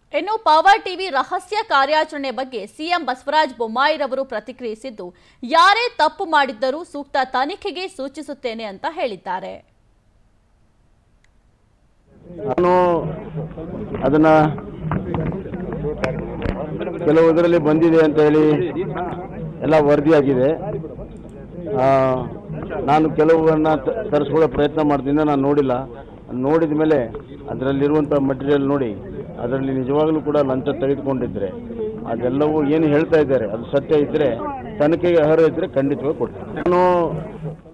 ಇನ್ನು power TV ರಹಸ್ಯ ಕಾರ್ಯಾಚರಣೆ ಬಗ್ಗೆ ಸಿಎಂ ಬಸವರಾಜ ಬೊಮ್ಮಾಯಿರವರು ಪ್ರತಿಕ್ರಿಯಿಸಿದ್ದು ಯಾರೇ ತಪ್ಪು ಮಾಡಿದ್ದರೂ ಸೂಕ್ತ ತನಿಖೆಗೆ ಸೂಚಿಸುತ್ತೇನೆ ಅಂತ ಹೇಳಿದ್ದಾರೆ ನಾನು ಅದನ್ನ ಕೆಲವು ಇದರಲ್ಲಿ ಬಂದಿದೆ ಅಂತ ಹೇಳಿ ಎಲ್ಲ ವರದಿಯಾಗಿದೆ ಆ, ನಾನು ಕೆಲವನ್ನ ತ- ತರಿಸ್ಕೊಳ್ಳೋ ಪ್ರಯತ್ನ ಮಾಡ್ತೀನಿ ನಾನು ನೋಡಿಲ್ಲ ನೋಡಿದ ಮೇಲೆ ಅದರಲ್ಲಿರುವಂಥ ಮಟೀರಿಯಲ್ ನೋಡಿ ಅದರಲ್ಲಿ ನಿಜವಾಗ್ಲೂ ಕೂಡ ಲಂಚ ತೆಗೆದುಕೊಂಡಿದ್ರೆ ಅದೆಲ್ಲವೂ ಏನು ಹೇಳ್ತಾ ಇದ್ದಾರೆ ಅದು ಸತ್ಯ ಇದ್ದರೆ ತನಿಖೆಗೆ ಅರ್ಹ ಇದ್ದರೆ ಖಂಡಿತವಾಗಿ ಕೊಡ್ತೀನಿ ನಾನು